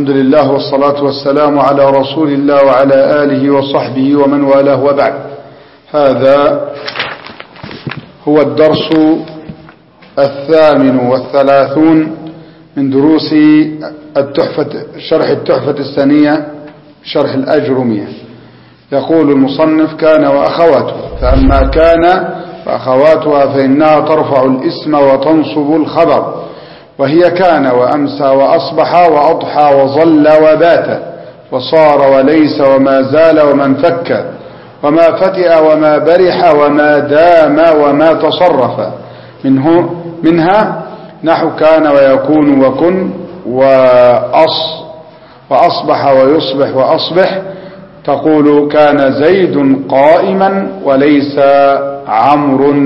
الحمد لله والصلاة والسلام على رسول الله وعلى آله وصحبه ومن والاه وبعد هذا هو الدرس الثامن والثلاثون من دروس التحفة شرح التحفة الثانية شرح الأجرمية يقول المصنف كان وأخواته فأما كان وأخواتها فإنها ترفع الاسم وتنصب الخبر وهي كان وأمسى وأصبح وأضحى وظل وبات وصار وليس وما زال وما انفك وما فتئ وما برح وما دام وما تصرف منه منها نحو كان ويكون وكن وأص وأصبح ويصبح وأصبح تقول كان زيد قائما وليس عمرو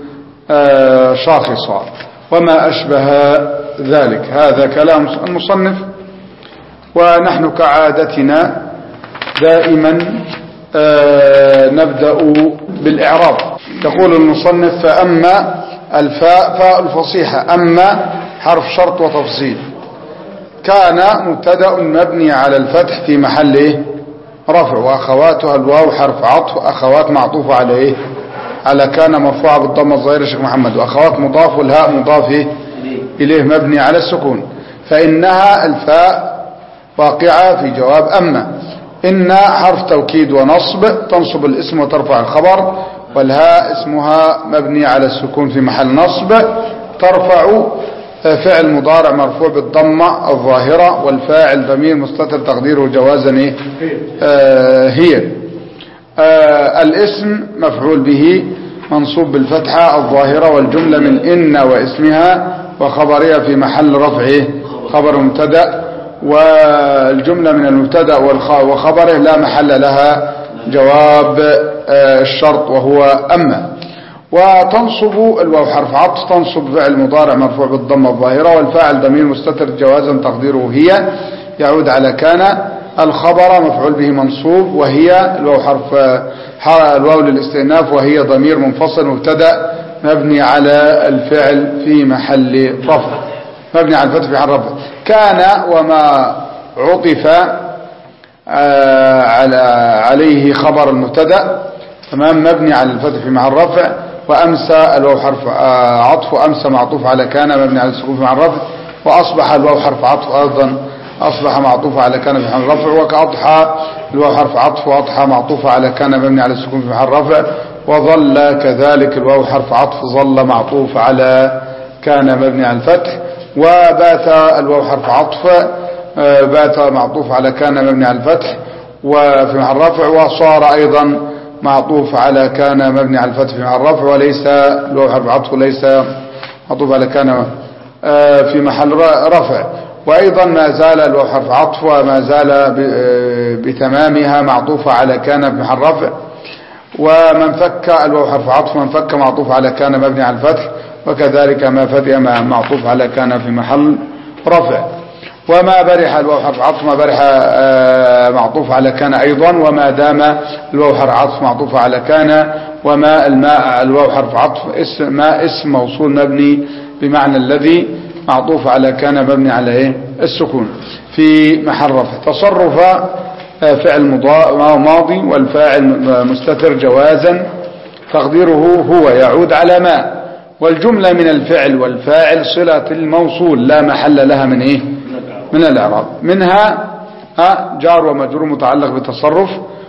آه، شاخصا وما أشبه ذلك هذا كلام المصنف ونحن كعادتنا دائما آه، نبدأ بالإعراب تقول المصنف فأما الفاء فاء الفصيحة أما حرف شرط وتفصيل كان مبتدا مبني على الفتح في محل إيه؟ رفع وأخواتها الواو حرف عطف أخوات معطوفة على إيه على كان مرفوعة بالضمة الظاهرة شيخ محمد وأخوات مضاف والهاء مضاف إيه؟ إليه مبني على السكون فإنها الفاء واقعة في جواب أما إن حرف توكيد ونصب تنصب الاسم وترفع الخبر والهاء اسمها مبني على السكون في محل نصب ترفع فعل مضارع مرفوع بالضمة الظاهرة والفاعل ضمير مستتر تقديره جوازا إيه؟ آه هي آه الاسم مفعول به منصوب بالفتحة الظاهرة والجملة من إن واسمها وخبرها في محل رفعه خبر مبتدا والجملة من المبتدا وخبره لا محل لها جواب الشرط وهو أما وتنصب الواو حرف عطف تنصب فعل مضارع مرفوع بالضمه الظاهرة والفاعل ضمير مستتر جوازا تقديره هي يعود على كان الخبر مفعول به منصوب وهي الواو حرف الواو للاستئناف وهي ضمير منفصل مبتدا مبني على الفعل في محل رفع مبني على الفتح في محل رفع كان وما عطف على عليه خبر المبتدا تمام مبني على الفتح في محل رفع وأمسى الواو حرف عطف وأمسى معطوف على كان مبني على السكون في محل رفع وأصبح الواو حرف عطف أيضا أصبح معطوف على كان في محل رفع وكأضحى الواو حرف عطف وأضحى معطوف على كان مبني على السكون في محل رفع وظل كذلك الواو حرف عطف ظل معطوف على كان مبني على الفتح وبات الواو حرف عطف بات معطوف على كان مبني على الفتح وفي محل رفع وصار أيضا معطوف على كان مبني على الفتح في محل رفع وليس الواو حرف عطف ليس معطوف على كان في محل رفع وأيضا ما زال الواو حرف عطف وما زال بتمامها معطوفة على كان في محل رفع ومن فك الواو حرف عطف من فك معطوف على كان مبني على الفتح وكذلك ما فتئ معطوف على كان في محل رفع وما برح الواو حرف عطف ما برح معطوف على كان أيضا وما دام الواو حرف عطف معطوف على كان وما الماء الواو حرف عطف اسم ما اسم موصول مبني بمعنى الذي معطوف على كان مبني على ايه السكون في محل رفع تصرف فعل ماضي والفاعل مستتر جوازا تقديره هو يعود على ما والجملة من الفعل والفاعل صلة الموصول لا محل لها من ايه من الاعراب منها جار ومجرور متعلق بتصرف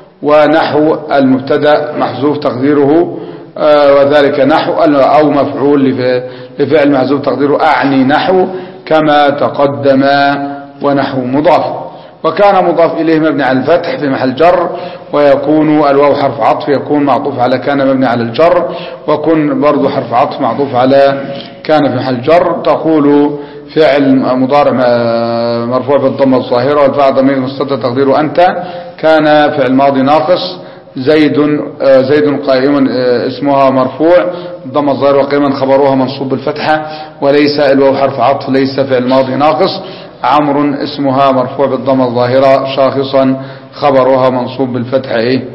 ونحو المبتدا محذوف تقديره وذلك نحو أو مفعول لفعل محذوف تقديره أعني نحو كما تقدم ونحو مضاف وكان مضاف إليه مبني على الفتح في محل جر ويكون الواو حرف عطف يكون معطوف على كان مبني على الجر وكن برضو حرف عطف معطوف على كان في محل جر تقول فعل مضارع مرفوع بالضمة الظاهرة والفاعل ضمير مستتر تقديره أنت كان فعل ماضي ناقص زيد زيد قائم اسمها مرفوع ضم الظاهر وقيما خبرها منصوب بالفتحة وليس الواو حرف عطف ليس فعل ماضي ناقص عمرو اسمها مرفوع بالضمة الظاهرة شاخصا خبرها منصوب بالفتحة ايه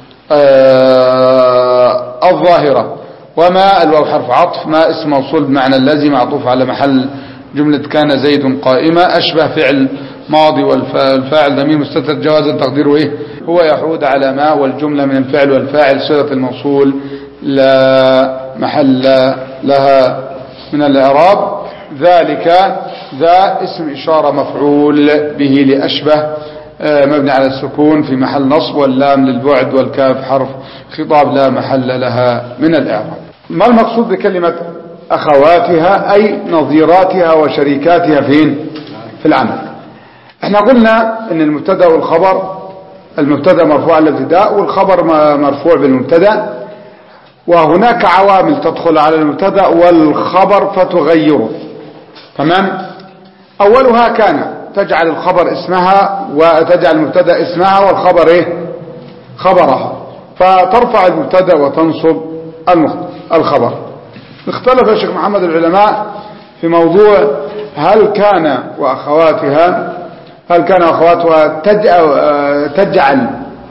آه الظاهرة وما الواو حرف عطف ما اسم موصول بمعنى الذي معطوف على محل جملة كان زيد قائمة أشبه فعل ماضي والفاعل ضمير مستتر جوازا تقديره ايه هو يحود على ما والجملة من الفعل والفاعل صيغة الموصول لا محل لها من الإعراب ذلك ذا اسم إشارة مفعول به لأشبه آه، مبني على السكون في محل نصب واللام للبعد والكاف حرف خطاب لا محل لها من الإعراب ما المقصود بكلمة أخواتها أي نظيراتها وشريكاتها فين في العمل احنا قلنا ان المبتدا والخبر المبتدا مرفوع على الابتداء والخبر مرفوع بالمبتدا وهناك عوامل تدخل على المبتدا والخبر فتغيره تمام اولها كان تجعل الخبر اسمها وتجعل المبتدا اسمها والخبر ايه خبرها فترفع المبتدا وتنصب الخبر اختلف الشيخ محمد العلماء في موضوع هل كان وأخواتها هل كان وأخواتها تجعل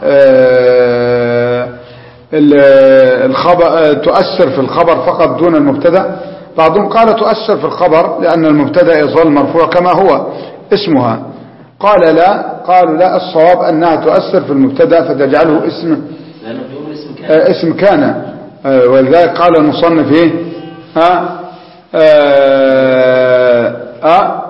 آه، الخبر آه، تؤثر في الخبر فقط دون المبتدا بعضهم قال تؤثر في الخبر لأن المبتدا يظل مرفوع كما هو اسمها قال لا قالوا لا الصواب أنها تؤثر في المبتدا فتجعله اسم اسم كان آه، ولذلك قال المصنف ايه ها آه آه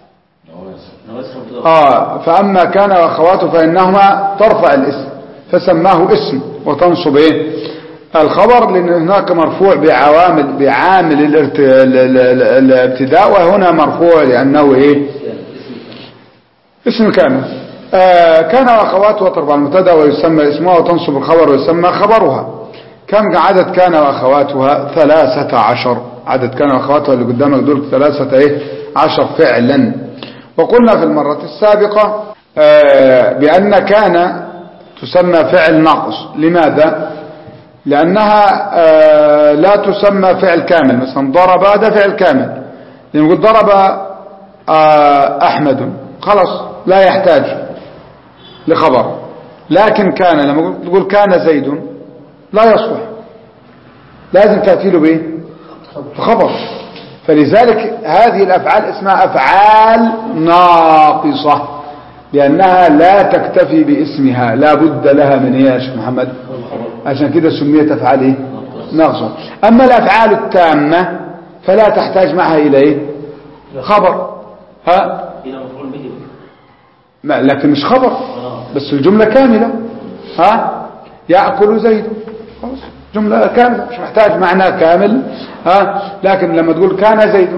آه فأما كان وأخواته فإنهما ترفع الاسم فسماه اسم وتنصب إيه الخبر لأن هناك مرفوع بعوامل بعامل الابتداء وهنا مرفوع لأنه إيه اسم كامل آه كان وأخواته ترفع المبتدا ويسمى اسمها وتنصب الخبر ويسمى خبرها كم عدد كان وأخواتها ثلاثة عشر عدد كان وأخواتها اللي قدامك دول ثلاثة ايه عشر فعلا وقلنا في المرة السابقة آه، بأن كان تسمى فعل ناقص لماذا لأنها آه، لا تسمى فعل كامل مثلا ضرب هذا فعل كامل لما قلت ضرب آه، أحمد خلاص لا يحتاج لخبر لكن كان لما تقول كان زيد لا يصلح لازم تأتي له بإيه خبر فلذلك هذه الأفعال اسمها أفعال ناقصة لأنها لا تكتفي باسمها لا بد لها من إيه يا شيخ محمد عشان كده سميت أفعال إيه ناقصة أما الأفعال التامة فلا تحتاج معها إلى إيه خبر ها إلى مفعول به ما لكن مش خبر بس الجملة كاملة ها يأكل زيد جملة كاملة مش محتاج معنى كامل ها لكن لما تقول كان زيد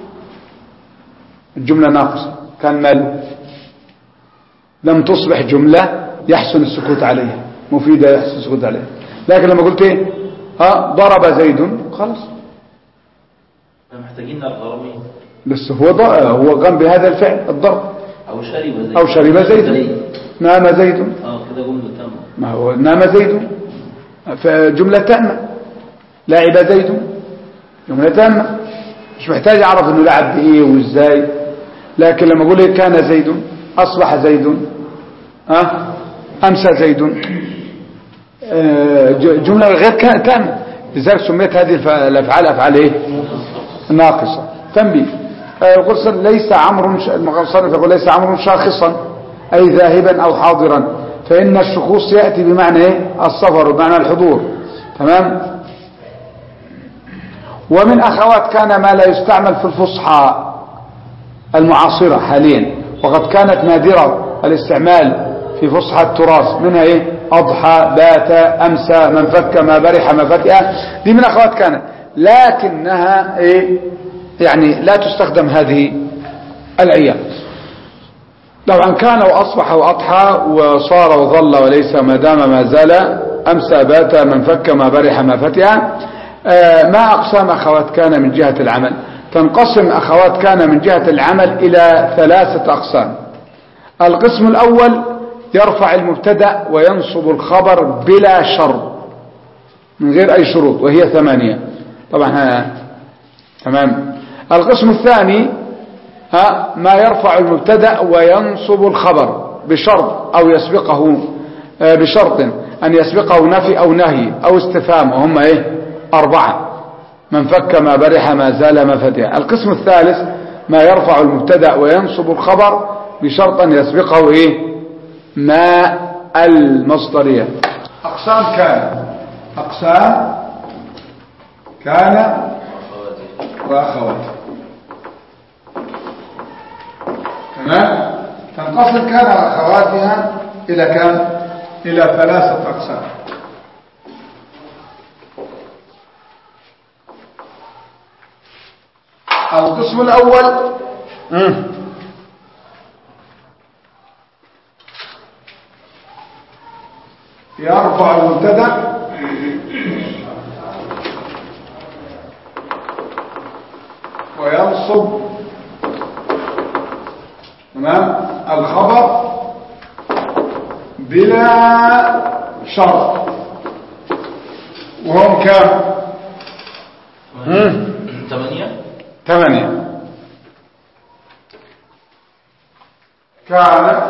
الجملة ناقصة كان مال لم تصبح جملة يحسن السكوت عليها مفيدة يحسن السكوت عليها لكن لما قلت ايه ها ضرب زيد خلاص محتاجين الغرامي بس هو هو قام بهذا الفعل الضرب او شرب زيد او شرب زيد نام زيد اه كده جمله تامه ما هو نام زيد فجملة تامة لعب زيد جملة تامة مش محتاج اعرف انه لعب بايه وازاي لكن لما اقول كان زيد اصبح زيد ها امسى زيد آه، جملة غير تامة لذلك سميت هذه الافعال افعال ايه ناقصة تنبيه يقول آه، ليس عمرو المصنف يقول ليس عمرو شاخصا اي ذاهبا او حاضرا فإن الشخوص يأتي بمعنى إيه؟ السفر بمعنى الحضور تمام ومن أخوات كان ما لا يستعمل في الفصحى المعاصرة حاليا وقد كانت نادرة الاستعمال في فصحى التراث منها إيه أضحى بات أمسى من فك ما برح ما فتئ دي من أخوات كانت لكنها إيه يعني لا تستخدم هذه الأيام طبعا كان وأصبح وأضحى وصار وظل وليس ما دام ما زال أمسى بات من فك ما برح ما فتئ آه، ما أقسام أخوات كان من جهة العمل تنقسم أخوات كان من جهة العمل إلى ثلاثة أقسام القسم الأول يرفع المبتدا وينصب الخبر بلا شرط من غير أي شروط وهي ثمانية طبعا تمام القسم الثاني ها ما يرفع المبتدا وينصب الخبر بشرط أو يسبقه آه، بشرط أن يسبقه نفي أو نهي أو استفهام وهم إيه أربعة من فك ما برح ما زال ما فتح القسم الثالث ما يرفع المبتدا وينصب الخبر بشرط أن يسبقه إيه ما المصدرية أقسام كان أقسام كان وأخواته تمام تنقسم كان وأخواتها إلى كم إلى ثلاثة أقسام القسم الأول مم. يرفع المبتدا وينصب تمام الخبر بلا شرط وهم كام مم. ثمانية ثمانية كان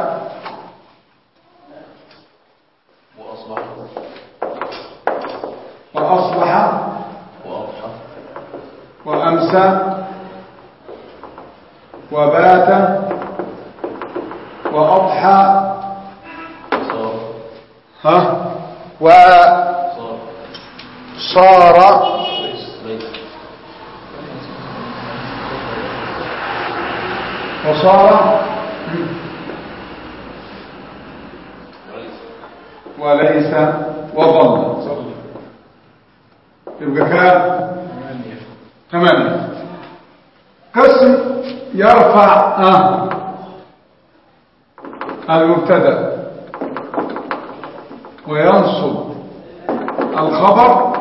وأصبح وأصبح وأضحى وأمسى وبات وأضحى صار ها وصار صار ليس وصار وليس وظل يبقى كام ثمانية قسم يرفع آه المبتدا وينصب الخبر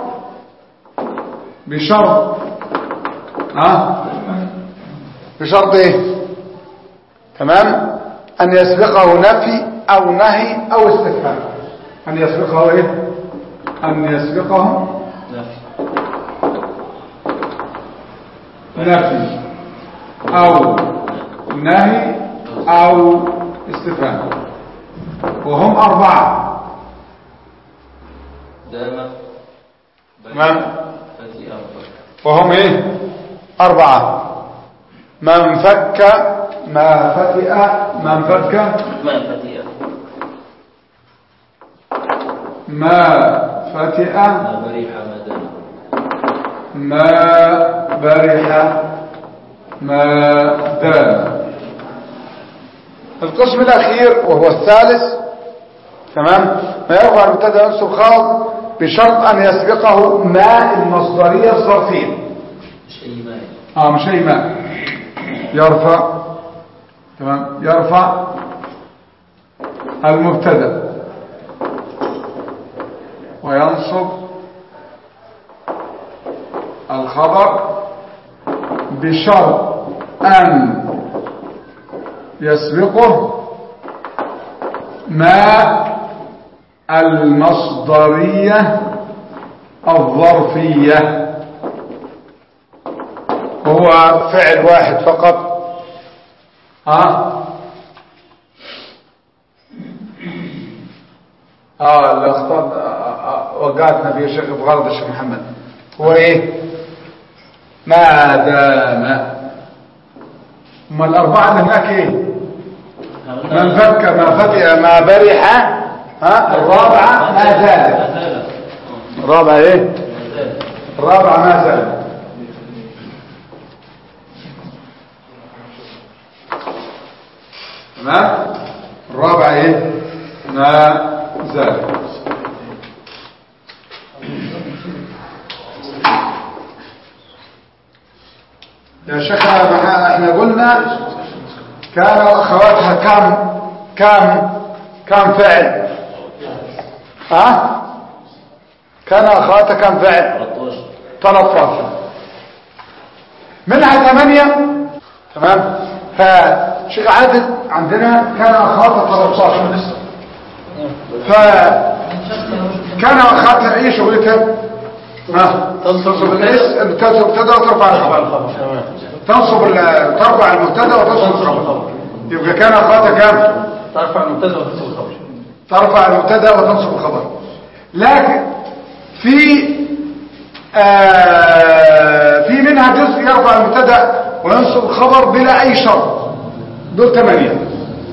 بشرط ها بشرط ايه تمام ان يسبقه نفي او نهي او استفهام ان يسبقه ايه ان يسبقه نافي نفي او نهي او استفهام وهم اربعه دام تمام فتي أنفر وهم ايه اربعه من فك ما فتئ من فك ما فتي ما فتئ ما بريح ما دام ما برح ما دام القسم الأخير وهو الثالث تمام ما يرفع المبتدا ينصب خاض بشرط أن يسبقه ما المصدرية الظرفية شيء ما اه مش أي ما يرفع تمام يرفع المبتدا وينصب الخبر بشرط أن يسبقه ما المصدرية الظرفية هو فعل واحد فقط ها اه اللي اختار آه، آه، وقعتنا في شيخ بغرض الشيخ محمد هو ايه ما دام اما الاربعه اللي هناك ايه من فك ما فتئ ما برح ها الرابعه ما زال ما زال الرابعه ايه ما زال الرابعه ما زال تمام الرابعه ايه ما زال يا شيخ احنا قلنا كان واخواتها كم كم كم فعل ها كان واخواتها كم فعل 13 13 منها ثمانية تمام فشيخ عادل عندنا كان اخواتها 13 ف كان اخواتها ايه شغلتها ها تنصب الاسم تنصب المبتدا وترفع الخبر تنصب ال- ترفع المبتدا وتنصب الخبر يبقى كان اخواتها كام ترفع المبتدا وتنصب الخبر ترفع المبتدا وتنصب الخبر لكن في آه في منها جزء يرفع المبتدا وينصب الخبر بلا اي شرط دول ثمانية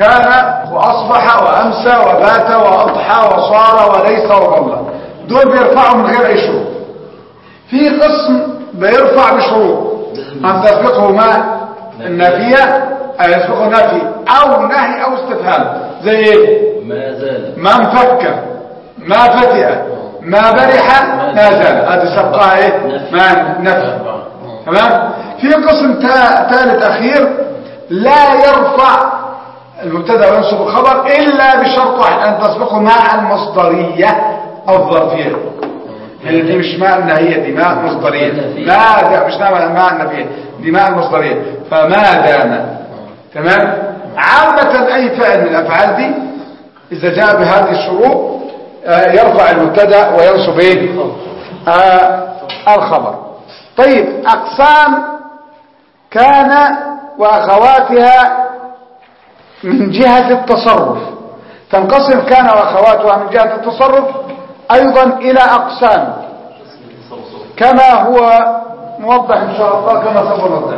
كان وأصبح وأمسى وبات وأضحى وصار وليس وظل دول بيرفعوا من غير أي شروط في قسم بيرفع بشروط أن تسبقه ما النافية أو يسبقه نافي أو نهي أو استفهام زي إيه ما زال ما انفك ما فتئ ما برح ما زال هذه سبقها ايه ما نفي تمام في قسم تا- ثالث اخير لا يرفع المبتدا وينصب الخبر الا بشرط واحد ان تسبقه مع المصدريه او الظرفيه هي دي مش مع النهيه دي مع المصدريه ما دا مش مع مع النبيه دي مع المصدريه فما دام تمام عامه اي فعل من الافعال دي إذا جاء بهذه الشروط آه، يرفع المبتدا وينصب ايه آه، الخبر طيب أقسام كان وأخواتها من جهة التصرف تنقسم كان وأخواتها من جهة التصرف أيضا إلى أقسام كما هو موضح إن شاء الله كما سوف نوضح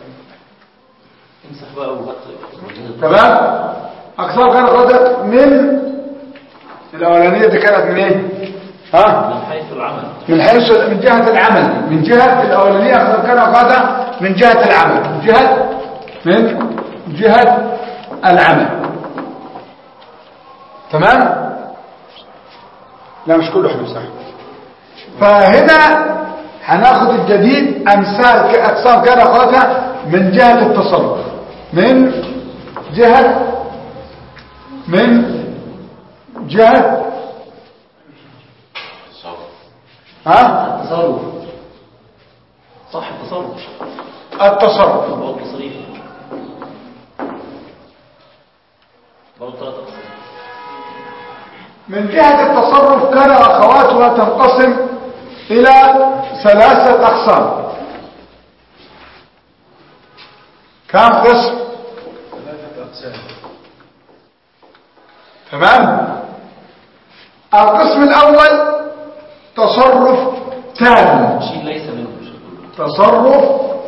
امسح بقى وغطي تمام أقسام كان أخواتها من الأولانية دي كانت من إيه ها من حيث العمل من حيث من جهة العمل من جهة الأولانية أخذ كان قادة من جهة العمل من جهة من جهة العمل تمام لا مش كله حلو صح فهنا هناخد الجديد أمثال أقسام كان قادة من جهة التصرف من جهة من جهة ها التصرف صح التصرف التصرف هو التصريف برضه ثلاث أقسام من جهة التصرف كان أخواتها تنقسم إلى ثلاثة أقسام كم قسم تمام القسم الأول تصرف تام شيء ليس منه شيء تصرف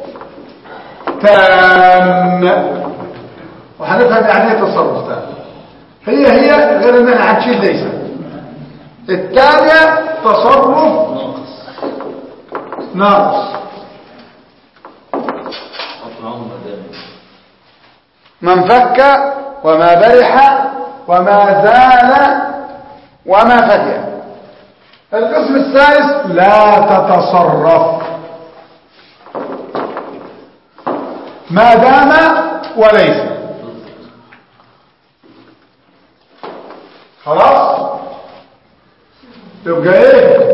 تام وهنفهم يعني ايه تصرف تام هي هي غير اننا هنشيل ليس الثانية تصرف ناقص ناقص أطلعهم ما دام من فك وما برح وما زال وما فتح القسم الثالث لا تتصرف ما دام وليس خلاص يبقى ايه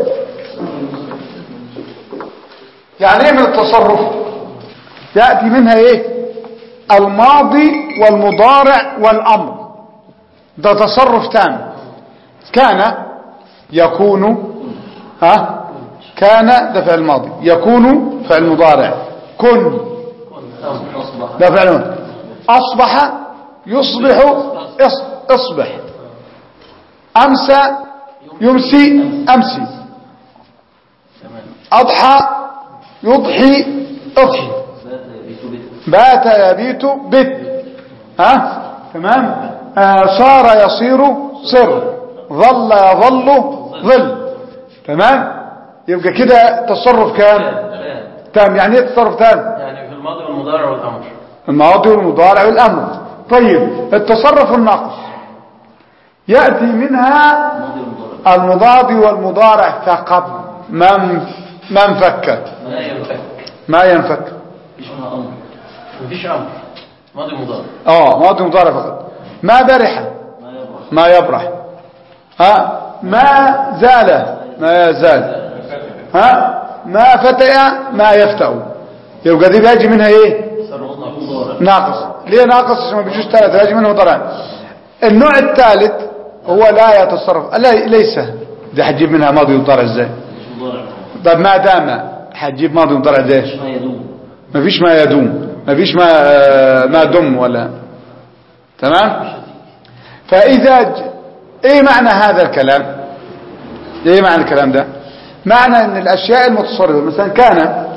يعني ايه من التصرف يأتي منها ايه الماضي والمضارع والامر ده تصرف تام كان يكون ها كان ده فعل ماضي يكون فعل مضارع كن أصبح ده فعل ماضي اصبح يصبح اص- اصبح امسى يمسي امسي تمام اضحى يضحي اضحي بات يبيت بيت بات يبيت بت ها تمام آه صار يصير صر ظل يظل ظل تمام يبقى كده تصرف كام تمام. تام يعني ايه تصرف تام يعني في الماضي والمضارع والأمر الماضي والمضارع والامر طيب التصرف الناقص ياتي منها الماضي والمضارع المضاضي والمضارع فقط من من فك ما ينفك ما ينفك مفيش منها أمر مفيش أمر ماضي ومضارع اه ماضي ومضارع فقط ما برح ما يبرح ما يبرح ها ما زال ما يزال ها ما فتئ ما يفتأ يبقى دي بيجي منها ايه تصرف مضارع ناقص ليه ناقص عشان ما بيجوش ثلاثة بيجي منه ضرر النوع الثالث هو لا يتصرف لا ليس دي هتجيب منها ماضي ومضارع ازاي مش مضارع طب ما دام هتجيب ماضي ومضارع ازاي مش ما يدوم ما فيش ما يدوم ما فيش ما آه، ما دم ولا تمام فإذا ج... ايه معنى هذا الكلام ايه معنى الكلام ده معنى ان الاشياء المتصرفة مثلا كان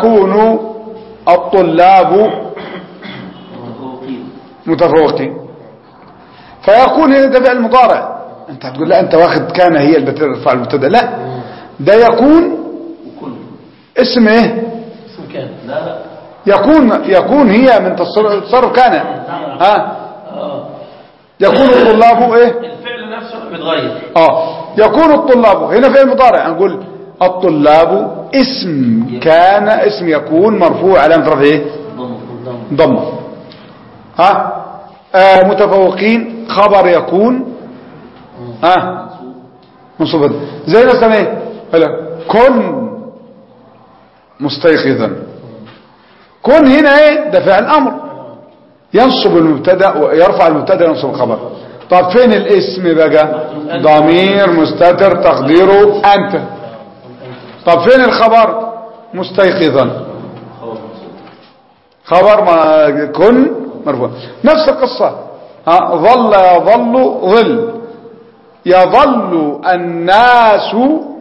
يكون الطلاب متفوقين متفوقين فيكون هنا ده فعل مضارع انت هتقول لا انت واخد كان هي اللي بترفع المبتدا لا ده يكون وكل اسم ايه اسم كان لا لا يكون يكون هي من تصرف تصرف كان ها اه يكون الطلاب ايه الفعل نفسه بيتغير اه يكون الطلاب هنا فعل مضارع نقول الطلاب اسم كان اسم يكون مرفوع علامه رفعه ايه ضم ضم ضم ها آه متفوقين خبر يكون ها منصوبا زي مثلا ايه هلا كن مستيقظا كن هنا ايه ده فعل امر ينصب المبتدا ويرفع المبتدا ينصب الخبر طب فين الاسم بقى ضمير مستتر تقديره انت طب فين الخبر مستيقظا خبر ما كن مرفوع نفس القصة ها ظل يظل ظل يظل الناس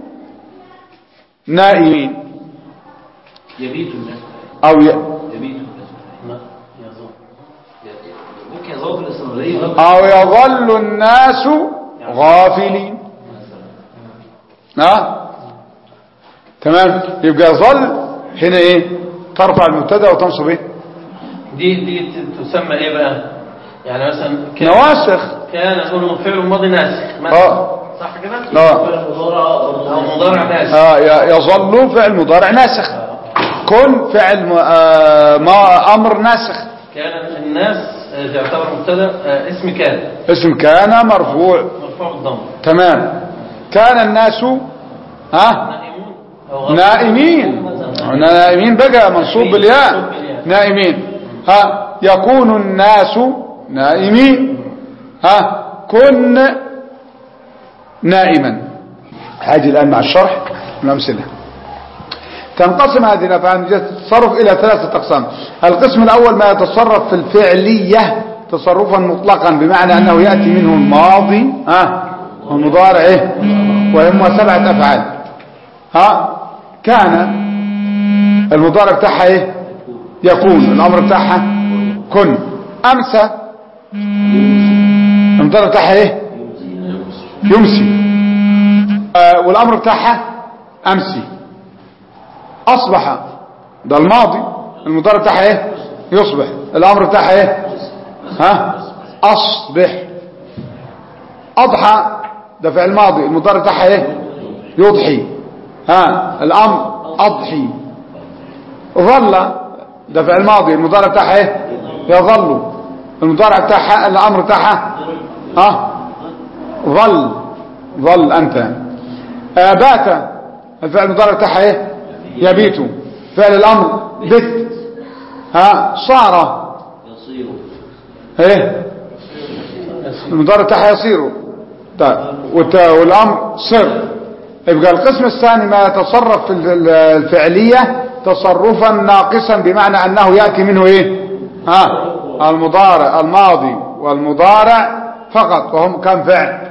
نائمين يبيت الناس او ي... يبيت الناس لا يظل ممكن يظل في الاستمرارية او يظل الناس غافلين ها تمام يبقى يظل هنا ايه ترفع المبتدا وتنصب ايه دي دي تسمى ايه بقى يعني مثلا كان نواسخ كان نقول فعل ماضي ناسخ مثلا. اه صح كده اه فعل مضارع برضه او مضارع ناسخ آه ي- يظل فعل مضارع ناسخ كن فعل م- آه ما امر ناسخ كان الناس آه، تعتبر مبتدا آه، اسم كان اسم كان مرفوع مرفوع بالضم تمام كان الناس ها نائمون أو غافلون. نائمين نائمين بقى منصوب بالياء نائمين ها يكون الناس نائمين ها كن نائما هاجي الآن مع الشرح والأمثلة تنقسم هذه الأفعال من جهة التصرف إلى ثلاثة أقسام القسم الأول ما يتصرف في الفعلية تصرفا مطلقا بمعنى أنه يأتي منه الماضي ها والمضارع إيه وهم سبعة أفعال ها كان المضارع بتاعها إيه يكون الأمر بتاعها كن أمسى المضارع بتاعها إيه يمسي آه والأمر بتاعها أمسي أصبح ده الماضي المضارع بتاعها إيه يصبح الأمر بتاعها إيه ها أصبح أضحى ده فعل ماضي المضارع بتاعها إيه يضحي ها الأمر أضحي ظل ده فعل ماضي المضارع بتاعها إيه يظل المضارع بتاعها الأمر بتاعها ها ظل ظل أنت آه بات الفعل المضارع بتاعها ايه يبيت فعل الأمر بت ها صار يصير ايه المضارع بتاعها يصير طيب والت- والأمر صر يبقى القسم الثاني ما يتصرف في ال- الفعلية تصرفا ناقصا بمعنى أنه يأتي منه ايه ها المضارع الماضي والمضارع فقط وهم كم فعل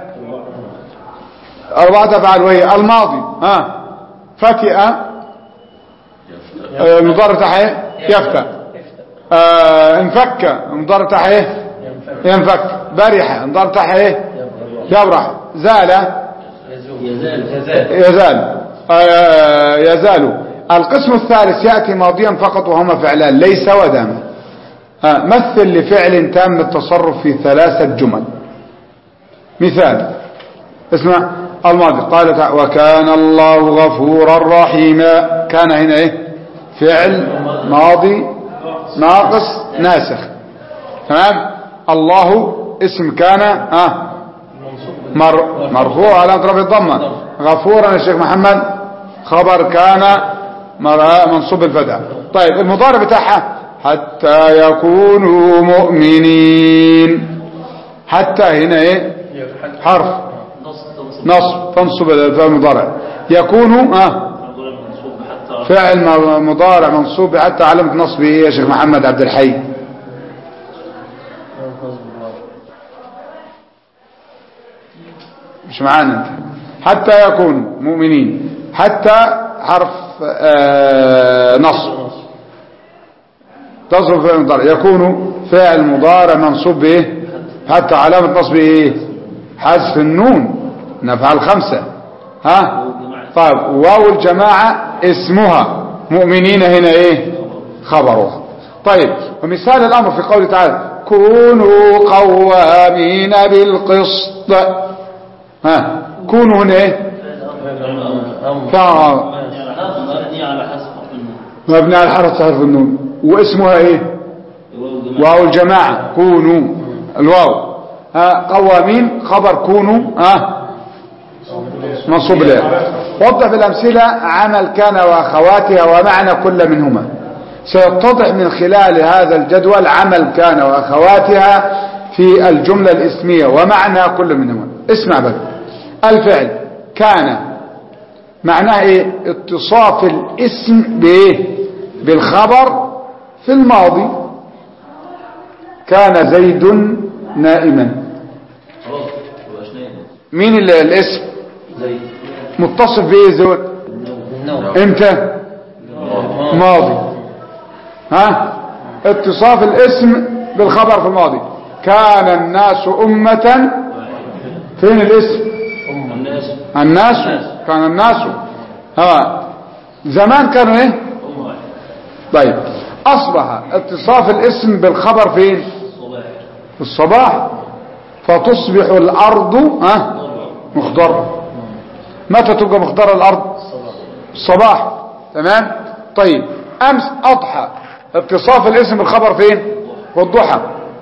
أربعة أفعال وهي الماضي ها فتئ آه، المضارع بتاعها ايه يفتى آه، انفك المضارع بتاعها ايه ينفك برح المضارع بتاعها ايه يبرح زال يزال يزال يزال آه، يزال القسم الثالث يأتي ماضيا فقط وهما فعلان ليس وداما آه، مثل لفعل تام التصرف في ثلاثة جمل مثال اسمع الماضي قال تعالى وكان الله غفورا رحيما كان هنا ايه فعل ماضي ناقص ناسخ تمام الله اسم كان اه مر مرفوع على اطراف الضمه غفورا يا شيخ محمد خبر كان مر- منصوب الفتح طيب المضارع بتاعها حتى يكونوا مؤمنين حتى هنا ايه حرف نصب تنصب الفعل المضارع يكون اه فعل م- مضارع منصوب حتى علامة نصبه ايه يا شيخ محمد عبد الحي مش معانا انت حتى يكون مؤمنين حتى حرف آه نصب تصرف فعل مضارع يكون فعل مضارع منصوب بايه حتى علامة نصب ايه حذف النون نفعل خمسة ها طيب واو الجماعة اسمها مؤمنين هنا ايه خبرها طيب ومثال الامر في قوله تعالى كونوا قوامين بالقسط ها كونوا هنا ايه فعل مبني على حسب حرف النون مبني على حرف حرف النون واسمها ايه واو الجماعة واو الجماعة كونوا الواو ها قوامين خبر كونوا ها منصوب له وضح بالأمثلة عمل كان وأخواتها ومعنى كل منهما سيتضح من خلال هذا الجدول عمل كان وأخواتها في الجملة الاسمية ومعنى كل منهما اسمع بقى الفعل كان معناه ايه اتصاف الاسم بايه بالخبر في الماضي كان زيد نائما خلاص مبقاش نايم مين ال- الاسم زي متصف بايه زود النوم امتى ماضي ها اتصاف الاسم بالخبر في الماضي كان الناس أمة فين الاسم الناس الناس كان الناس ها زمان كانوا ايه أم واحد طيب اصبح اتصاف الاسم بالخبر فين صباح في الصباح فتصبح الارض ها مخضرة متى تبقى مخضرة الارض الصباح تمام طيب امس اضحى اتصاف الاسم بالخبر فين والضحى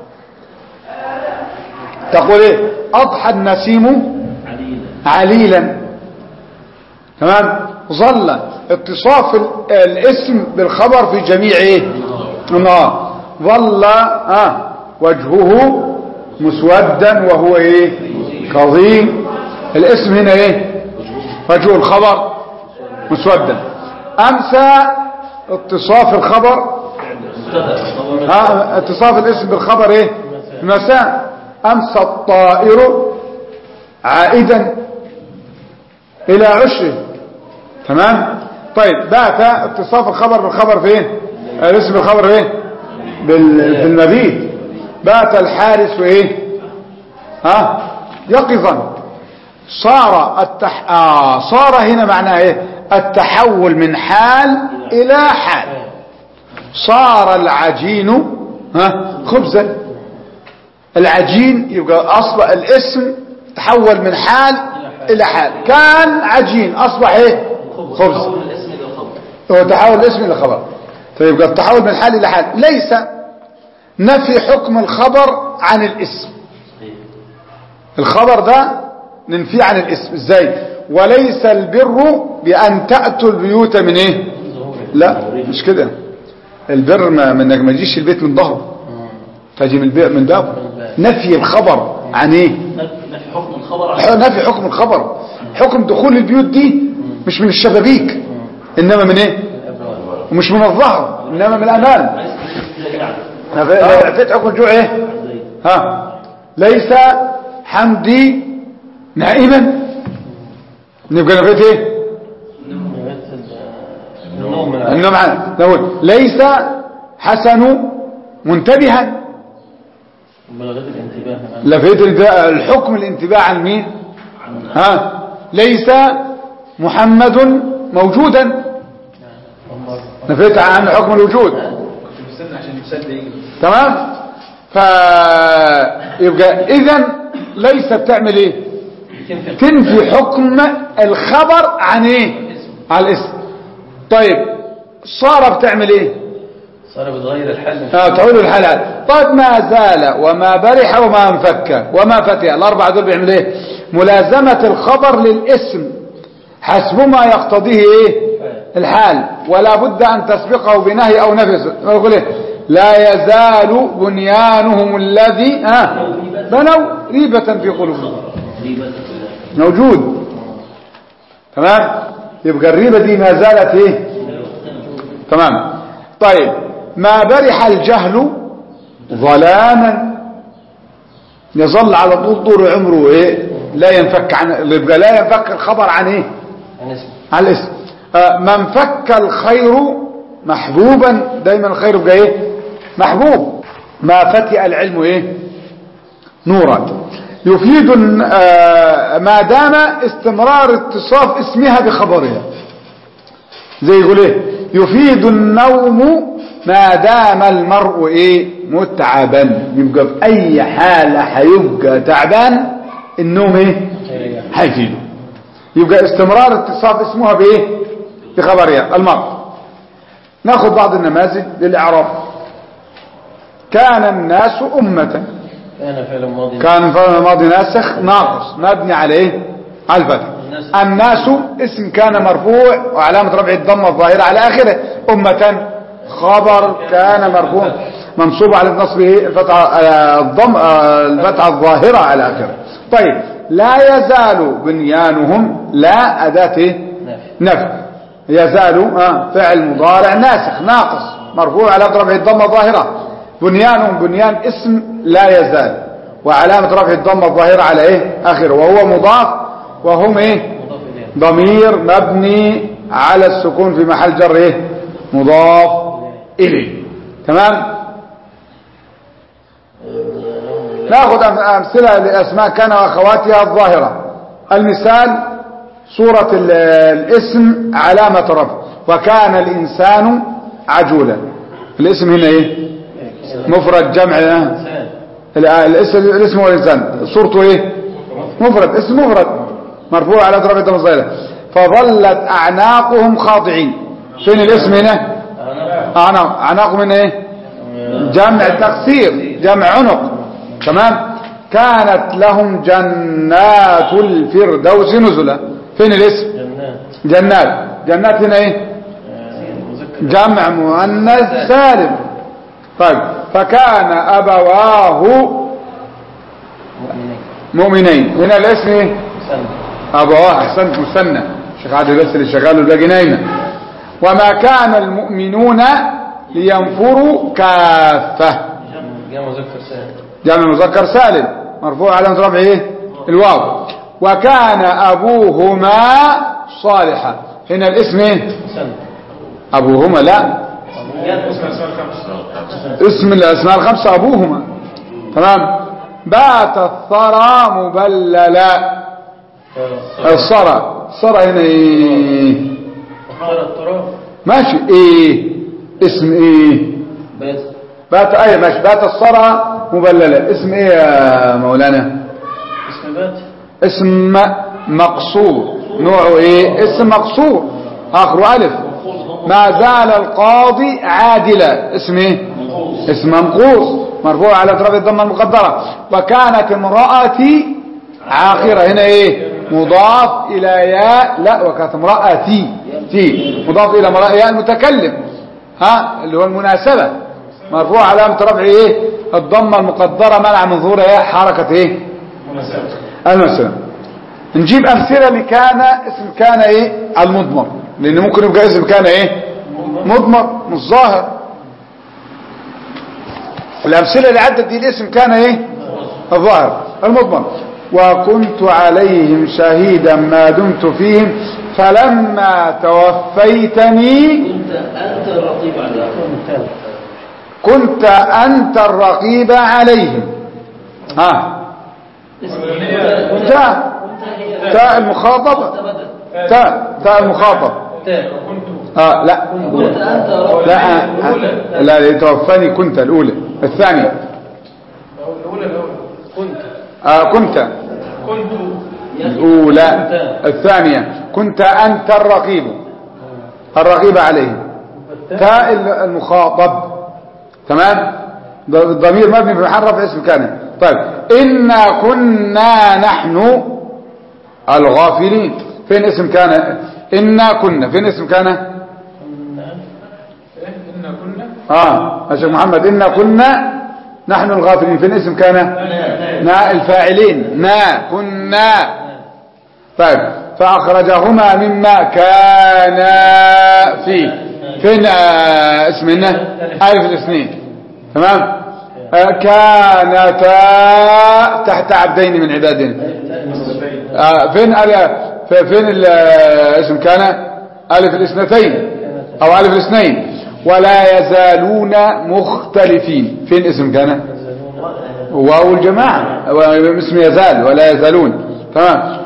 تقول ايه اضحى النسيم عليلا عليلا تمام ظل اتصاف ال- الاسم بالخبر في جميع ايه النهار ظل آه وجهه مسودا وهو ايه كظيم الاسم هنا ايه وجه الخبر مسودا امسى اتصاف الخبر مبتدا خبر ها اتصاف الاسم بالخبر ايه مساء امسى الطائر عائدا الى عشره تمام طيب بات اتصاف الخبر بالخبر فين الاسم بالخبر ايه بال... بالمبيت بات الحارس ايه ها يقظا صار التح... آه صار هنا معناه ايه التحول من حال الى حال صار العجين ها خبزا العجين يبقى اصبح الاسم تحول من حال الى حال كان عجين اصبح ايه خبز حول الاسم الى الخبر هو تحول الاسم الى خبر فيبقى التحول من حال الى حال ليس نفي حكم الخبر عن الاسم صحيح الخبر ده ننفيه عن الاسم ازاي وليس البر بان تاتوا البيوت من ايه لا مش كده البر ما من انك ما تجيش البيت من ظهره تجي من البيت من بابه نفي الخبر عن ايه نفي حكم الخبر عن نفي حكم الخبر حكم دخول البيوت دي مش من الشبابيك انما من ايه ومش من الظهر انما من الامام ليس زي يعني نفيت حكم الجوع ايه زي ها ليس حمدي نائما نبقى نفيت ايه النوم انه معنا نقول ليس حسن منتبها بلغت الانتباه لفيت الانتباه- الحكم الانتباه عن مين ها ليس محمد موجودا نفيت عن حكم الوجود تمام فيبقى اذا ليس بتعمل ايه تنفي حكم الخبر عن ايه على الاسم طيب صار بتعمل ايه صار بتغير الحل آه، تعود الحلال طيب ما زال وما برح وما انفك وما فتح الاربعه دول بيعملوا ايه ملازمه الخبر للاسم حسب ما يقتضيه ايه الحال ولا بد ان تسبقه بنهي او نفي يقول ايه لا يزال بنيانهم الذي ها بنوا ريبه في قلوبهم ريبة موجود تمام يبقى الريبه دي ما زالت ايه تمام طيب ما برح الجهل ظلاما يظل على طول طول عمره ايه لا ينفك عن يبقى لا ينفك الخبر عن ايه عن اسم عن الاسم آه، من فك الخير محبوبا دايما الخير يبقى ايه محبوب ما فتئ العلم ايه نورا يفيد آه، ما دام استمرار اتصاف اسمها بخبرها زي يقول ايه يفيد النوم ما دام المرء ايه متعبا يبقى في اي حالة هيبقى تعبان النوم ايه هيفيده يبقى استمرار اتصاف اسمها بايه بخبرها المرء ناخذ بعض النماذج للاعراب كان الناس امه كان فعل ماضي كان الفعل الماضي ناسخ ناقص مبني على ايه على الفتح الناس اسم كان مرفوع وعلامة رفع الضمة الظاهرة على آخره أمة خبر كان مرفوع منصوب على نصبه الفتحة آه، الضم آه، الفتحة الظاهرة على آخره طيب لا يزال بنيانهم لا أداة إيه؟ نافع. نفي يزال آه، فعل مضارع ناسخ ناقص مرفوع على رفع الضمة الظاهرة بنيانهم بنيان اسم لا يزال وعلامة رفع الضمة الظاهرة على ايه اخره وهو مضاف وهم ايه مضاف إليه ضمير مبني على السكون في محل جر ايه مضاف اليه تمام ناخذ أم- امثله لاسماء كان واخواتها الظاهره المثال صوره ال- الاسم علامه رفع وكان الانسان عجولا الاسم هنا ايه مفرد جمع آه. إنسان ال- الاسم الاسم هو الانسان صورته ايه مفرد اسم مفرد مرفوع على ضرب الدم الظاهره فظلت اعناقهم خاضعين فين الاسم هنا أنا اعناق اعناقهم هنا ايه جمع تقصير جمع عنق تمام كانت لهم جنات الفردوس نزلا فين الاسم جنات جنات جنات هنا ايه آه، مذكر جمع مؤنث سالم طيب فكان ابواه مؤمنين مؤمنين هنا الاسم ايه سنة ابواه احسنت مثنى شيخ عادل بس اللي شغال والباقي نايمه وما كان المؤمنون لينفروا كافه جمع مذكر سالم جمع مذكر سالم مرفوع على رفعه ايه الواو وكان ابوهما صالحا هنا الاسم ايه سنة ابوهما لا اسم الاسماء الخمسه ابوهما تمام بات الثرى مبللا الثرى الثرى هنا ايه اختار التراب ماشي ايه اسم ايه بيت بات اي ماشي بات الثرى مبللا اسم ايه يا مولانا اسم بات اسم مقصور نوعه ايه اسم مقصور اخره الف ما زال القاضي عادلا اسم ايه اسم منقوص مرفوع على اطراف الضمه المقدره وكانت امراتي عاقره هنا ايه مضاف الى ياء لا وكانت امراتي تي مضاف الى امرأة ياء المتكلم ها اللي هو المناسبه مرفوع علامه رفعه ايه الضمه المقدره منع من ظهور ايه حركه ايه المسألة نجيب أمثلة لكان اسم كان إيه المضمر لأن ممكن يبقى اسم كان إيه مضمر مش ظاهر الأمثلة اللي عدت دي الاسم كان إيه الظاهر المضمر وكنت عليهم شهيدا ما دمت فيهم فلما توفيتني كنت أنت الرقيب على كنت أنت الرقيب الأفعال المثال عليهم ها تاء تاء المخاطبة تاء تاء المخاطب آه لا كنت أنت رقيب لا آه، لا لا توفاني كنت الأولى الثانية كنت آه كنت الأولى الثانية كنت أنت الرقيب الرقيب عليه تاء المخاطب تمام ض- الضمير مبني في محل رفع اسم كان طيب إنا كنا نحن الغافلين فين اسم كان إنا كنا فين اسم كان اه يا شيخ محمد إنا كنا نحن الغافلين فين اسم كان نا الفاعلين نا كنا طيب فأخرجهما مما كانا فيه فين آه اسمنا ألف الاثنين تمام آه كانتا تحت عبدين من عبادنا آه فين أل- ف- فين ال- آه، اسم كان ألف الاثنتين أو ألف الاثنين ولا يزالون مختلفين فين اسم كان واو الجماعة اسم يزال ولا يزالون تمام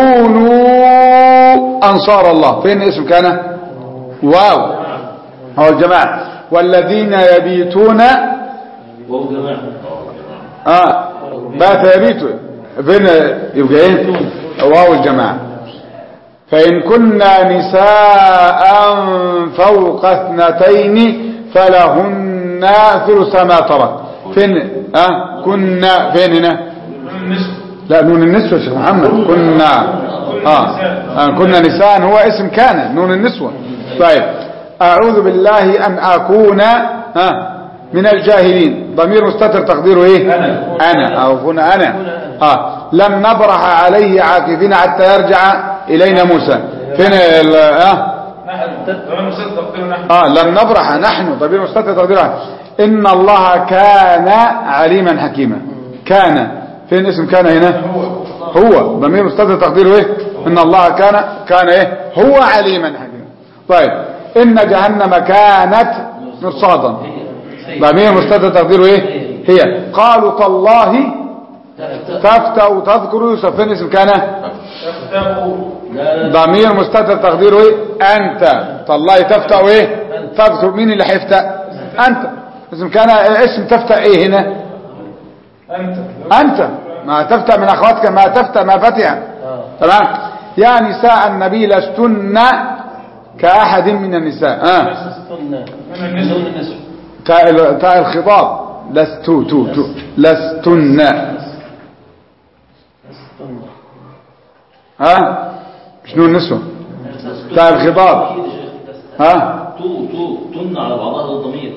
كونوا أنصار الله فين اسم كان واو هو الجماعة والذين يبيتون وهو جماعة اه بات يبيت فين يبقى ايه واو الجماعة فإن كنا نساء فوق اثنتين فلهن ثلث ما ترك فين اه كنا فين هنا لا نون النسوة يا شيخ محمد كنا آه. آه كنا نساء هو اسم كان نون النسوة طيب أعوذ بالله أن أكون آه من الجاهلين ضمير مستتر تقديره إيه أنا. أنا أو كنا أنا آه لن نبرح عليه عاكفين حتى يرجع إلينا موسى فين ال- آه نحن تمام مسد تقدير نحن آه لن نبرح نحن ضمير مستتر تقديره إن الله كان عليما حكيما كان فين اسم كان هنا هو ضمير مستتر تقديره ايه ان الله كان كان ايه هو عليما حكيما طيب ان جهنم كانت مرصادا ضمير مستتر تقديره ايه هي قالوا تالله تفتأ وتذكر يوسف فين اسم كان تفتحوا لا لا ضمير مستتر تقديره ايه انت تالله تفتأ ايه تذكر مين اللي هيفتأ انت اسم كان اسم تفتأ ايه هنا أنت أنت ما تفتى من أخواتك ما تفتى ما فتح تمام يا نساء النبي لستن كأحد من النساء آه. من النسوة لون النسوة تاء ال- تاء الخطاب لست تو تو لستن ها شنو النسوة تاء الخطاب ها تو تو تن على بعضها الضمير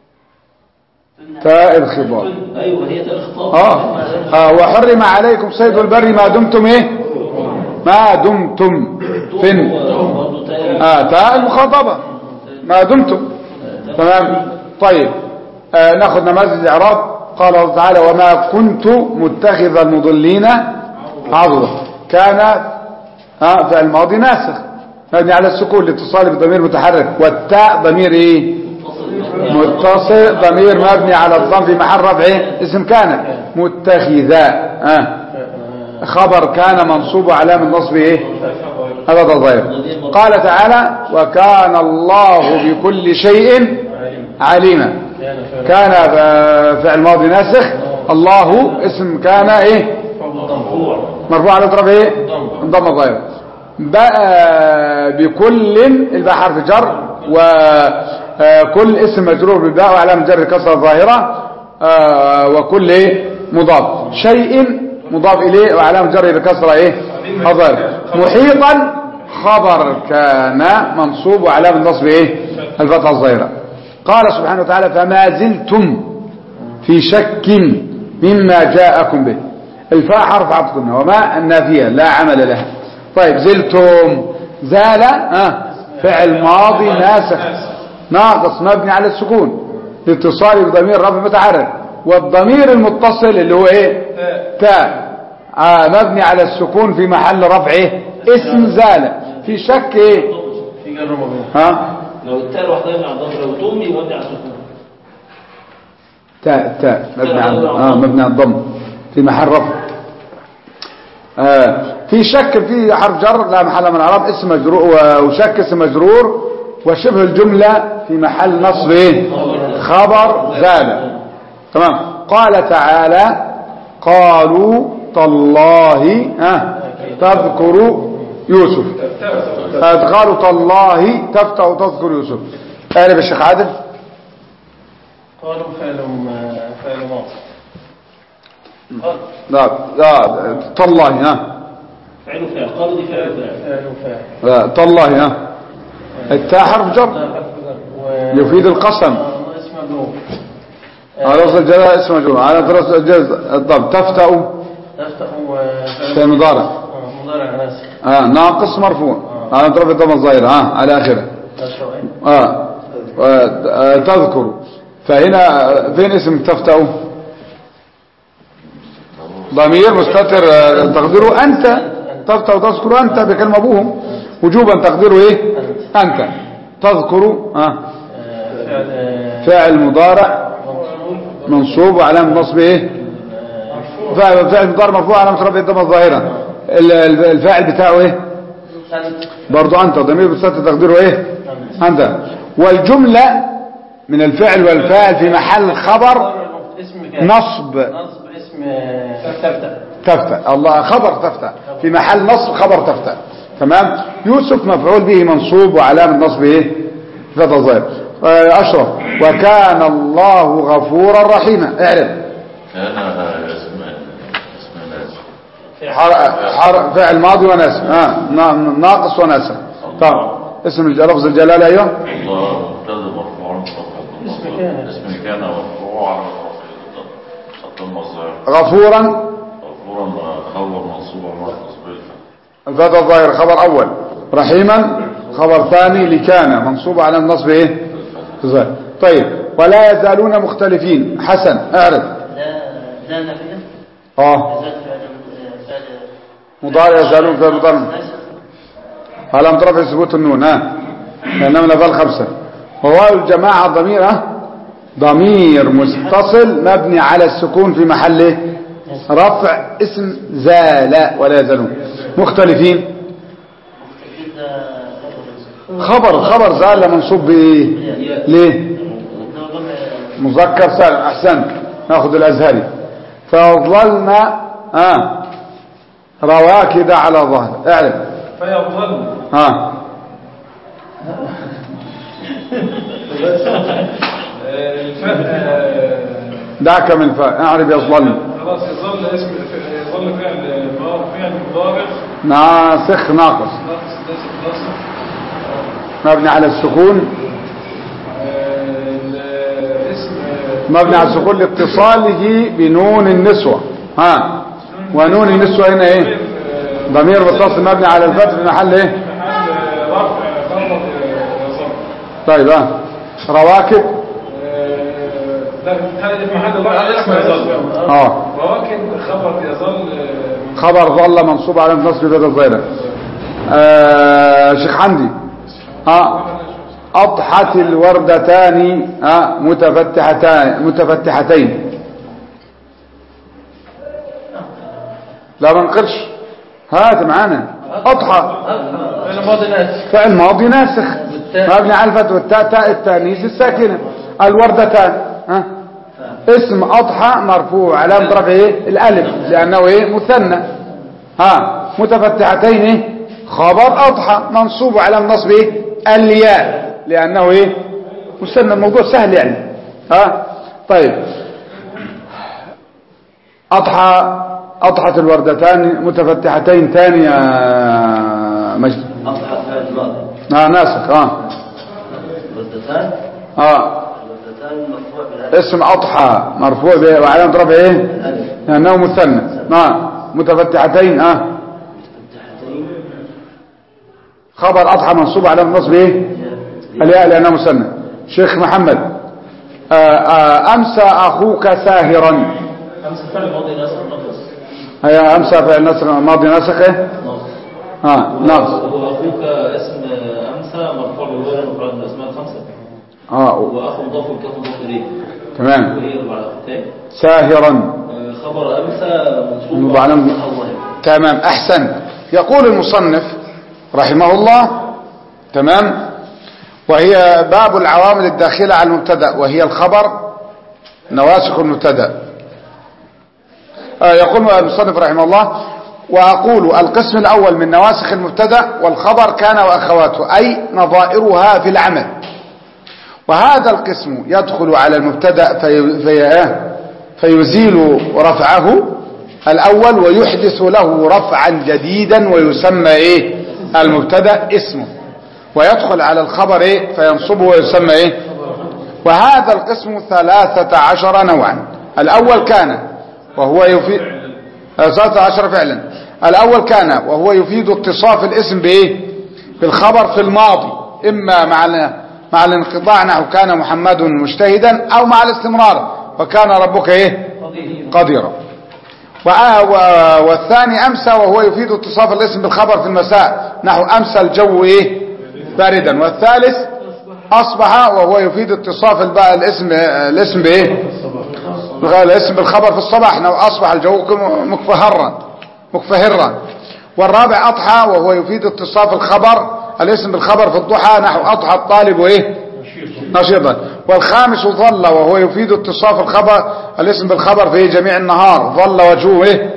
تاء الخطاب تن. ايوه هي تاء الخطاب اه آه، وحرم عليكم صيد البر ما دمتم ايه ما دمتم فين برضه تاء آه تاء المخاطبة ما دمتم تمام طيب آه ناخذ نماذج الاعراب قال الله تعالى وما كنت متخذ المضلين عضدا كان آه في الماضي ناسخ مبني على السكون لاتصال بضمير متحرك والتاء ضمير ايه متصل ضمير مبني على الضم في محل رفع إيه؟ اسم كان متخذا آه. خبر كان منصوب علامه النصب ايه هذا ضير قال تعالى وكان الله بكل شيء عليما كان ب- فعل ماضي ناسخ الله اسم كان ايه مرفوع على اطراف ايه انضم ضير بقى بكل الباء حرف جر وكل اسم مجرور بالباء وعلامه جر كسره ظاهره آه، وكل ايه مضاف شيء مضاف اليه وعلامه جر بكسره ايه الظاهره محيطا خبر كان منصوب وعلامه نصب ايه الفتحه الظاهره قال سبحانه وتعالى فما زلتم في شك مما جاءكم به الفاء حرف عطف وما النافية لا عمل لها طيب زلتم زال آه فعل ماضي ناسخ ناقص مبني على السكون لاتصال بضمير رفع متعرض والضمير المتصل اللي هو ايه تاء آه مبني على السكون في محل رفع ايه اسم زال في شك ايه في جر ومجرور ها لو التاء لوحدها مع الضمير لو تومي يودي على السكون تاء تاء مبني على آه مبني على الضم في محل رفع آه في شك في حرف جر لا محل من الاعراب اسم مجرور وشك اسم مجرور وشبه الجملة في محل نصب ايه خبر زاد تمام قال تعالى قالوا تالله ها تذكر يوسف آه، قالوا تالله تفتح تذكر يوسف قال الشيخ عادل قالوا فعل فعل ماضي قال لا لا تالله ها فعل فعل قالوا دي فعل فعل فعل فاعل لا، تالله ها التاء حرف جر حرف جر و- يفيد القسم آه، اسم مجرور على رأس الجلاء اسم مجرور على رأس الجلاء الضم تفتأ تفتح و- في مضارع آه، مضارع ناسخ آه ناقص مرفوع على طرف الضم الظاهر ها على آخره نشر آه آه، تذكر فهنا آه، فين اسم تفتأ ضمير مستتر آه، تقديره أنت تفتأ تذكر أنت بكلمة أبوهم وجوبا تقديره إيه أنت تذكر آه آه، فعل آه، فاعل مضارع منصوب وعلامة نصب إيه فاعل فاعل مضارع مرفوع على رفع الضمه الظاهره ال- ال- الفاعل بتاعه ايه برضو انت ضمير بصيغه تقديره ايه انت والجمله من الفعل والفاعل في محل خبر اسم كان نصب نصب اسم تفتح تفتح الله خبر تفتح في محل نصب خبر تفتح تمام يوسف مفعول به منصوب وعلامه نصبه ايه فتح الظاهر آه، اشرف وكان الله غفورا رحيما اعرف كان اسم اسم ناس حر... حر... فعل ماضي وناسب آه. نا- ناقص وناسب طب اسم الج- لفظ الجلالة ايوه الله مبتدا مرفوع صفحة اسم كان. اسم كان مرفوع على رفع الضم الظاهر غفورا غفورا خبر منصوب على تصبير الفتى الظاهر خبر اول رحيما خبر ثاني لكان منصوب على النصب ايه الظاهر. طيب ولا يزالون مختلفين حسن اعرف لا لا نافية اه زاد فعل فعل مضارع يزالون في مضارع على مضرب ثبوت النون ها لانها من الافعال الخمسه وواو الجماعه ضمير ها ضمير متصل مبني على السكون في محل إيه؟ رفع اسم زال ولا يزالون مختلفين خبر خبر زال منصوب بايه ليه مذكر سالم احسنت ناخذ الازهري فظلنا اه رواكد على ظهر اعرف فيظل ها دعك من فاء اعرف يظلم خلاص يظل اسم يظل فعل مار- فعل مضارع ناسخ ناقص ناقص ناسخ ناصب مبني على السكون الاسم مبني على السكون لاتصاله بنون النسوة ها ونون النسوة هنا ايه ضمير متصل مبني على الفتح في محل ايه محل رفع خفض يظل طيب ها رواكب ده في محل في محل رفع اسم يظل اه رواكب خبر يظل خبر ظل منصوب على النصب بدل الظاهرة آه شيخ حمدي اه أضحت الوردتان آه متفتحتان متفتحتين لا ما نقرش هات معانا أضحى فعل ماضي ناس فعل ماضي ناسخ والتاء. مبني على الفتح والتاء تاء التانيث الساكنة الوردتان ها اسم أضحى مرفوع علامة رفعه ايه الألف لأنه ايه مثنى ها متفتحتين ايه خبر أضحى منصوب على النصب ايه الياء لأنه ايه مثنى الموضوع سهل يعني ها طيب أضحى أضحت الوردتان متفتحتين ثاني يا مجد أضحى فعل ماضي اه ناسخ اه والدتان اه والدتان مرفوع بالألف اسم اضحى مرفوع به وعلامه رفعه ايه لانه مثنى اه متفتحتين اه مفتحتين خبر اضحى منصوب على النصب ايه الياء لانه مثنى شيخ محمد آه آه امسى اخوك ساهرا خمسة فعل ماضي ناس نقص هي امسى فعل نسخ ماضي نسخ إيه؟ نقص اه ناقص وأخوك اسم أمسى مرفوع بالواو مفعول من الأسماء الخمسة اه وأخو مضاف والكاف مضاف إليه تمام وهي أربع أخوتين ساهرا خبر أمسى منصوب وعلامة- الله تمام احسن يقول المصنف رحمه الله تمام وهي باب العوامل الداخلة على المبتدا وهي الخبر نواسخ المبتدا آه، يقول المصنف رحمه الله وأقول القسم الأول من نواسخ المبتدا والخبر كان وأخواته أي نظائرها في العمل وهذا القسم يدخل على المبتدا في في آه، فيزيل رفعه الأول ويحدث له رفعا جديدا ويسمى إيه المبتدا اسمه ويدخل على الخبر إيه فينصبه ويسمى إيه وهذا القسم ثلاثة عشر نوعا الأول كان وهو يفيد ثلاثة عشر فعلا الأول كان وهو يفيد اتصاف الاسم بإيه بالخبر في الماضي إما مع ال- مع الانقطاع نحو كان محمد مجتهدا أو مع الاستمرار وكان ربك إيه قديرا وآ- و- والثاني أمسى وهو يفيد اتصاف الاسم بالخبر في المساء نحو أمسى الجو إيه باردا والثالث أصبح وهو يفيد اتصاف الب- الاسم الاسم بإيه الاسم بالخبر في الصباح لو أصبح الجو مكفهرا مكفهرا والرابع أضحى وهو يفيد اتصاف الخبر الاسم بالخبر في الضحى نحو أضحى الطالب وإيه نشيطا والخامس ظل وهو يفيد اتصاف الخبر الاسم بالخبر في جميع النهار ظل وجهه إيه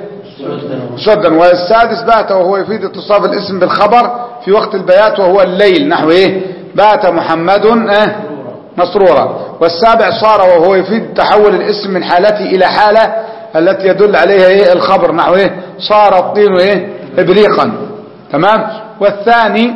سدا والسادس بات وهو يفيد اتصاف الاسم بالخبر في وقت البيات وهو الليل نحو ايه بات محمد اه مسرورا والسابع صار وهو يفيد تحول الاسم من حالته الى حالة التي يدل عليها ايه الخبر نحو ايه صار الطين ايه ابريقا تمام والثاني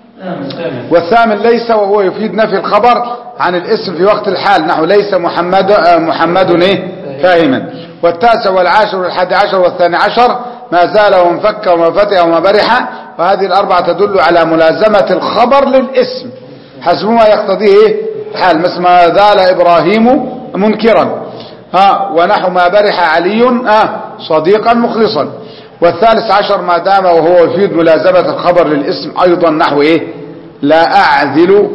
والثامن ليس وهو يفيد نفي الخبر عن الاسم في وقت الحال نحو ليس محمد آه محمد ايه فاهما والتاسع والعاشر والحادي عشر والثاني عشر ما زال وانفك وما فتح وما برح وهذه الأربعة تدل على ملازمة الخبر للاسم حسب ما يقتضيه إيه؟ حال مثل ما زال إبراهيم منكرا ها ونحو ما برح علي ها صديقا مخلصا والثالث عشر ما دام وهو يفيد ملازمة الخبر للاسم أيضا نحو إيه لا أعذل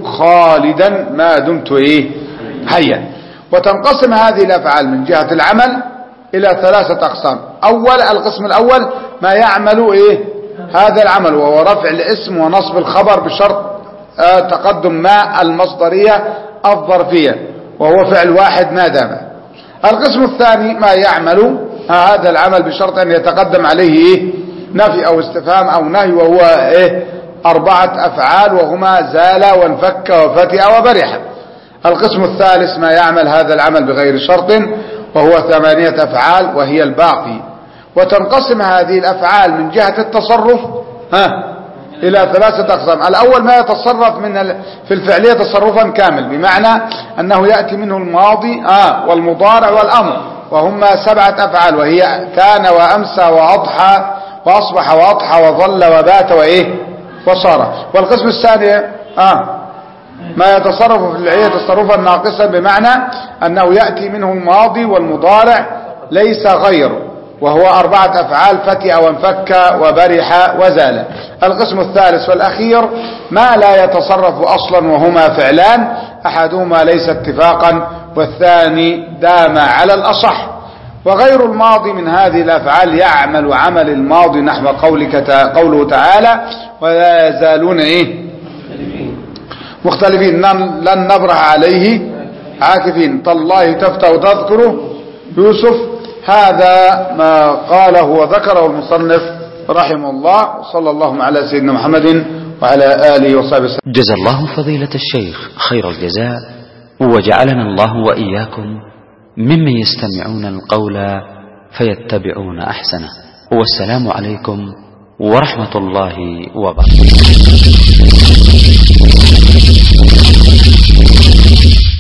خالدا ما دمت إيه حيا وتنقسم هذه الأفعال من جهة العمل إلى ثلاثة أقسام أول القسم الأول ما يعمل إيه هذا العمل وهو رفع الاسم ونصب الخبر بشرط آه تقدم ما المصدرية الظرفية وهو فعل واحد ما دام القسم الثاني ما يعمل هذا العمل بشرط أن يتقدم عليه إيه نفي أو استفهام أو نهي وهو إيه أربعة أفعال وهما زال وانفك وفتئ وبرح القسم الثالث ما يعمل هذا العمل بغير شرط وهو ثمانية أفعال وهي الباقي وتنقسم هذه الأفعال من جهة التصرف ها إلى ثلاثة أقسام الأول ما يتصرف من في الفعلية تصرفا كامل بمعنى أنه يأتي منه الماضي آه والمضارع والأمر وهما سبعة أفعال وهي كان وأمسى وأضحى وأصبح وأضحى وظل وبات وإيه وصار والقسم الثاني آه ما يتصرف في الفعلية تصرفا ناقصا بمعنى أنه يأتي منه الماضي والمضارع ليس غير وهو أربعة أفعال فتئ وانفك وبرح وزال القسم الثالث والأخير ما لا يتصرف أصلا وهما فعلان أحدهما ليس اتفاقا والثاني دام على الأصح وغير الماضي من هذه الأفعال يعمل عمل الماضي نحو قولك قوله تعالى ولا يزالون إيه مختلفين لن نبرح عليه عاكفين تالله تفتح تذكره يوسف هذا ما قاله وذكره المصنف رحمه الله صلى الله على سيدنا محمد وعلى آله وصحبه وسلم جزا الله فضيلة الشيخ خير الجزاء وجعلنا الله وإياكم ممن يستمعون القول فيتبعون أحسنه والسلام عليكم ورحمة الله وبركاته